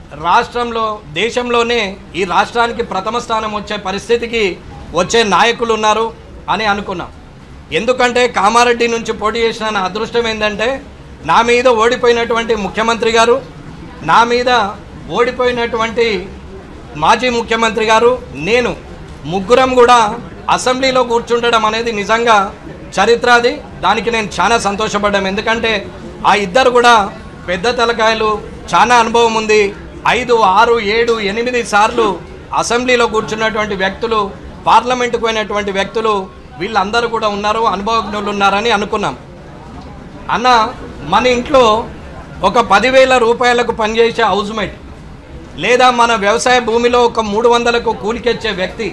రాష్ట్రంలో దేశంలోనే ఈ రాష్ట్రానికి ప్రథమ స్థానం వచ్చే పరిస్థితికి వచ్చే నాయకులు ఉన్నారు అని అనుకున్నాం ఎందుకంటే కామారెడ్డి నుంచి పోటీ చేసిన నా అదృష్టం ఏంటంటే నా మీద ఓడిపోయినటువంటి ముఖ్యమంత్రి గారు నా మీద ఓడిపోయినటువంటి మాజీ ముఖ్యమంత్రి గారు నేను ముగ్గురం కూడా అసెంబ్లీలో కూర్చుండడం అనేది నిజంగా చరిత్ర అది దానికి నేను చాలా సంతోషపడ్డాం ఎందుకంటే ఆ ఇద్దరు కూడా పెద్ద తలకాయలు చాలా అనుభవం ఉంది ఐదు ఆరు ఏడు ఎనిమిది సార్లు అసెంబ్లీలో కూర్చున్నటువంటి వ్యక్తులు పార్లమెంటుకు పోయినటువంటి వ్యక్తులు వీళ్ళందరూ కూడా ఉన్నారు అనుభవజ్ఞులు ఉన్నారని అనుకున్నాం అన్న మన ఇంట్లో ఒక పదివేల రూపాయలకు పనిచేసే హౌస్మేట్ లేదా మన వ్యవసాయ భూమిలో ఒక మూడు వందలకు కూలికెచ్చే వ్యక్తి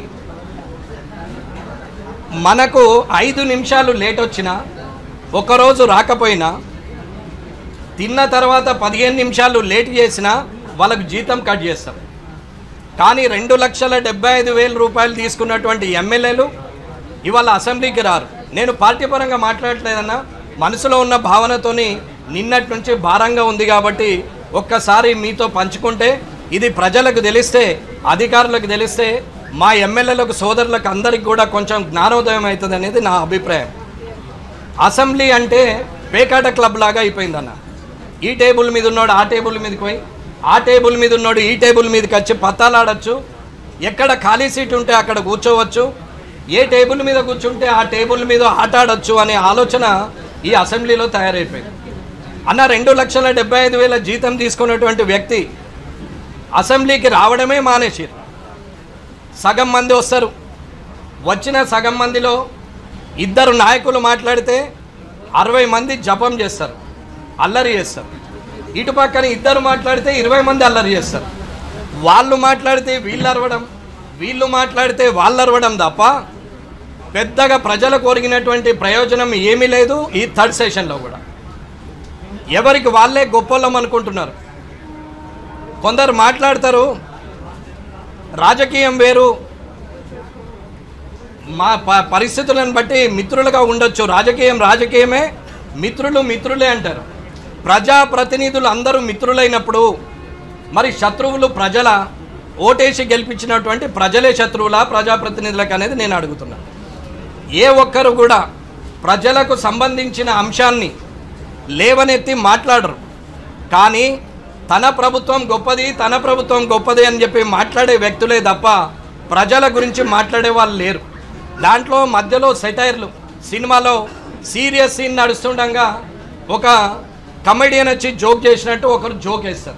మనకు ఐదు నిమిషాలు లేట్ వచ్చినా ఒకరోజు రాకపోయినా తిన్న తర్వాత పదిహేను నిమిషాలు లేట్ చేసినా వాళ్ళకు జీతం కట్ చేస్తాం కానీ రెండు లక్షల డెబ్బై ఐదు వేల రూపాయలు తీసుకున్నటువంటి ఎమ్మెల్యేలు ఇవాళ అసెంబ్లీకి రారు నేను పార్టీ పరంగా మాట్లాడలేదన్నా మనసులో ఉన్న భావనతోని నిన్నటి నుంచి భారంగా ఉంది కాబట్టి ఒక్కసారి మీతో పంచుకుంటే ఇది ప్రజలకు తెలిస్తే అధికారులకు తెలిస్తే మా ఎమ్మెల్యేలకు సోదరులకు అందరికి కూడా కొంచెం జ్ఞానోదయం అవుతుంది అనేది నా అభిప్రాయం అసెంబ్లీ అంటే పేకాట క్లబ్ లాగా అయిపోయిందన్న ఈ టేబుల్ మీద ఉన్నాడు ఆ టేబుల్ మీదకి పోయి ఆ టేబుల్ మీద ఉన్నాడు ఈ టేబుల్ మీదకి వచ్చి పత్తాలాడచ్చు ఎక్కడ ఖాళీ సీట్ ఉంటే అక్కడ కూర్చోవచ్చు ఏ టేబుల్ మీద కూర్చుంటే ఆ టేబుల్ మీద ఆట ఆడొచ్చు అనే ఆలోచన ఈ అసెంబ్లీలో తయారైపోయింది అన్న రెండు లక్షల డెబ్బై ఐదు వేల జీతం తీసుకున్నటువంటి వ్యక్తి అసెంబ్లీకి రావడమే మానేసారు సగం మంది వస్తారు వచ్చిన సగం మందిలో ఇద్దరు నాయకులు మాట్లాడితే అరవై మంది జపం చేస్తారు అల్లరి చేస్తారు ఇటు పక్కన ఇద్దరు మాట్లాడితే ఇరవై మంది అల్లరి చేస్తారు వాళ్ళు మాట్లాడితే వీళ్ళు అరవడం వీళ్ళు మాట్లాడితే వాళ్ళు అరవడం తప్ప పెద్దగా ప్రజలకు ఒరిగినటువంటి ప్రయోజనం ఏమీ లేదు ఈ థర్డ్ సెషన్లో కూడా ఎవరికి వాళ్ళే గొప్పలం అనుకుంటున్నారు కొందరు మాట్లాడతారు రాజకీయం వేరు మా ప- పరిస్థితులను బట్టి మిత్రులుగా ఉండొచ్చు రాజకీయం రాజకీయమే మిత్రులు మిత్రులే అంటారు ప్రజాప్రతినిధులు అందరూ మిత్రులైనప్పుడు మరి శత్రువులు ప్రజల ఓటేసి గెలిపించినటువంటి ప్రజలే శత్రువులా ప్రజాప్రతినిధులకు అనేది నేను అడుగుతున్నా ఏ ఒక్కరు కూడా ప్రజలకు సంబంధించిన అంశాన్ని లేవనెత్తి మాట్లాడరు కానీ తన ప్రభుత్వం గొప్పది తన ప్రభుత్వం గొప్పది అని చెప్పి మాట్లాడే వ్యక్తులే తప్ప ప్రజల గురించి మాట్లాడే వాళ్ళు లేరు దాంట్లో మధ్యలో సెటైర్లు సినిమాలో సీరియస్ సీన్ నడుస్తుండగా ఒక కమెడియన్ వచ్చి జోక్ చేసినట్టు ఒకరు జోక్ వేస్తారు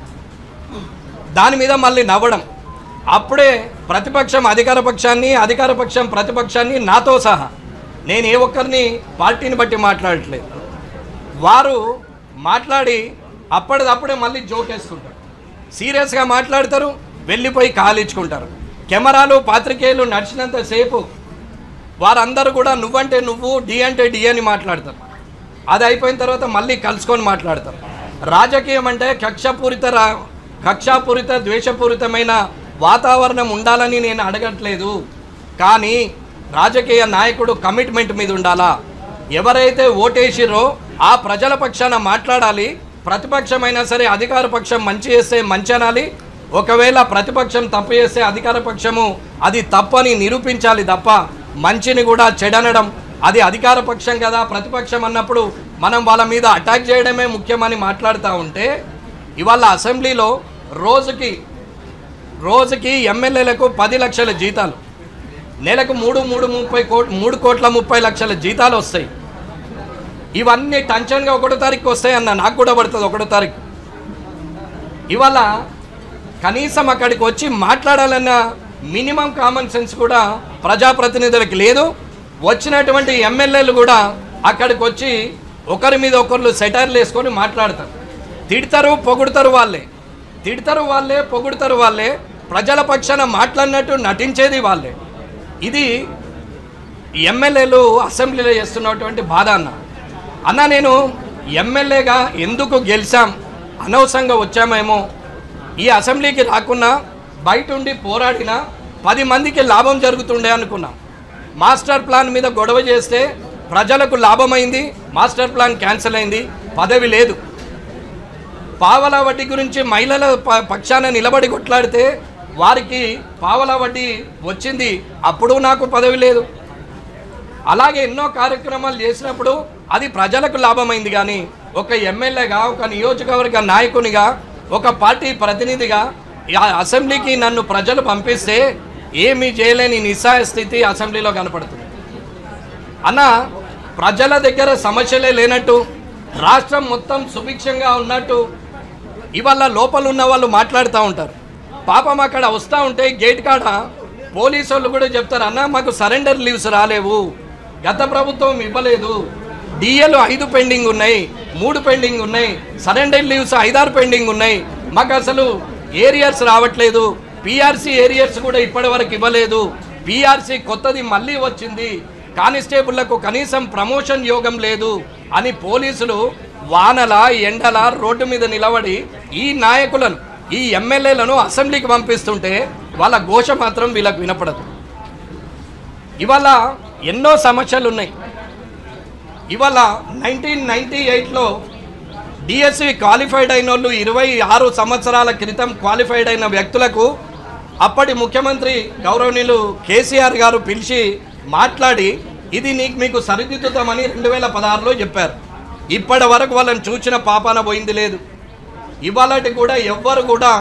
దాని మీద మళ్ళీ నవ్వడం అప్పుడే ప్రతిపక్షం అధికార పక్షాన్ని అధికార పక్షం ప్రతిపక్షాన్ని నాతో సహా నేను ఏ ఒక్కరిని పార్టీని బట్టి మాట్లాడట్లేదు వారు మాట్లాడి అప్పటిదప్పుడే మళ్ళీ జోక్ వేసుకుంటారు సీరియస్గా మాట్లాడతారు వెళ్ళిపోయి కాలించుకుంటారు కెమెరాలు పాత్రికేయులు నడిచినంతసేపు వారందరూ కూడా నువ్వంటే నువ్వు డి అంటే డి అని మాట్లాడతారు అది అయిపోయిన తర్వాత మళ్ళీ కలుసుకొని మాట్లాడతారు రాజకీయం అంటే కక్షపూరిత రా కక్షాపూరిత ద్వేషపూరితమైన వాతావరణం ఉండాలని నేను అడగట్లేదు కానీ రాజకీయ నాయకుడు కమిట్మెంట్ మీద ఉండాలా ఎవరైతే ఓటేసిరో ఆ ప్రజల పక్షాన మాట్లాడాలి ప్రతిపక్షమైనా సరే అధికార పక్షం మంచి చేస్తే మంచి అనాలి ఒకవేళ ప్రతిపక్షం తప్పు చేస్తే అధికార పక్షము అది తప్పని నిరూపించాలి తప్ప మంచిని కూడా చెడనడం అది అధికార పక్షం కదా ప్రతిపక్షం అన్నప్పుడు మనం వాళ్ళ మీద అటాక్ చేయడమే ముఖ్యమని మాట్లాడుతూ ఉంటే ఇవాళ అసెంబ్లీలో రోజుకి రోజుకి ఎమ్మెల్యేలకు పది లక్షల జీతాలు నెలకు మూడు మూడు ముప్పై కోట్ మూడు కోట్ల ముప్పై లక్షల జీతాలు వస్తాయి ఇవన్నీ టెన్షన్గా ఒకటో తారీఖు వస్తాయన్న నాకు కూడా పడుతుంది ఒకటో తారీఖు ఇవాళ కనీసం అక్కడికి వచ్చి మాట్లాడాలన్న మినిమం కామన్ సెన్స్ కూడా ప్రజాప్రతినిధులకి లేదు వచ్చినటువంటి ఎమ్మెల్యేలు కూడా అక్కడికి వచ్చి ఒకరి మీద ఒకరు సెటైర్లు వేసుకొని మాట్లాడతారు తిడతారు పొగుడతారు వాళ్ళే తిడతారు వాళ్ళే పొగుడతారు వాళ్ళే ప్రజల పక్షాన మాట్లాడినట్టు నటించేది వాళ్ళే ఇది ఎమ్మెల్యేలు అసెంబ్లీలో చేస్తున్నటువంటి బాధ అన్న అన్న నేను ఎమ్మెల్యేగా ఎందుకు గెలిచాం అనవసరంగా వచ్చామేమో ఈ అసెంబ్లీకి రాకున్నా బయట ఉండి పోరాడినా పది మందికి లాభం జరుగుతుండే అనుకున్నాం మాస్టర్ ప్లాన్ మీద గొడవ చేస్తే ప్రజలకు లాభమైంది మాస్టర్ ప్లాన్ క్యాన్సిల్ అయింది పదవి లేదు పావలా వడ్డీ గురించి మహిళల ప- పక్షాన నిలబడి కొట్లాడితే వారికి పావలా వడ్డీ వచ్చింది అప్పుడు నాకు పదవి లేదు అలాగే ఎన్నో కార్యక్రమాలు చేసినప్పుడు అది ప్రజలకు లాభమైంది కానీ ఒక ఎమ్మెల్యేగా ఒక నియోజకవర్గ నాయకునిగా ఒక పార్టీ ప్రతినిధిగా ఆ అసెంబ్లీకి నన్ను ప్రజలు పంపిస్తే ఏమీ చేయలేని నిస్సాయ స్థితి అసెంబ్లీలో కనపడుతుంది అన్న ప్రజల దగ్గర సమస్యలే లేనట్టు రాష్ట్రం మొత్తం సుభిక్షంగా ఉన్నట్టు ఇవాళ లోపల ఉన్న వాళ్ళు మాట్లాడుతూ ఉంటారు పాపం అక్కడ వస్తూ ఉంటే గేట్ కాడ పోలీసు వాళ్ళు కూడా చెప్తారు అన్న మాకు సరెండర్ లీవ్స్ రాలేవు గత ప్రభుత్వం ఇవ్వలేదు డిఏలు ఐదు పెండింగ్ ఉన్నాయి మూడు పెండింగ్ ఉన్నాయి సరెండర్ లీవ్స్ ఐదారు పెండింగ్ ఉన్నాయి మాకు అసలు ఏరియర్స్ రావట్లేదు పిఆర్సీ ఏరియర్స్ కూడా ఇప్పటి వరకు ఇవ్వలేదు పిఆర్సీ కొత్తది మళ్ళీ వచ్చింది కానిస్టేబుళ్లకు కనీసం ప్రమోషన్ యోగం లేదు అని పోలీసులు వానల ఎండల రోడ్డు మీద నిలబడి ఈ నాయకులను ఈ ఎమ్మెల్యేలను అసెంబ్లీకి పంపిస్తుంటే వాళ్ళ ఘోష మాత్రం వీళ్ళకు వినపడదు ఇవాళ ఎన్నో సమస్యలు ఉన్నాయి ఇవాళ నైన్టీన్ నైన్టీ ఎయిట్లో డిఎస్సి క్వాలిఫైడ్ అయిన వాళ్ళు ఇరవై ఆరు సంవత్సరాల క్రితం క్వాలిఫైడ్ అయిన వ్యక్తులకు అప్పటి ముఖ్యమంత్రి గౌరవనీయులు కేసీఆర్ గారు పిలిచి మాట్లాడి ఇది నీకు మీకు సరిదిద్దుతామని రెండు వేల పదహారులో చెప్పారు ఇప్పటి వరకు వాళ్ళని చూసిన పాపాన పోయింది లేదు ఇవాళటి కూడా ఎవ్వరు కూడా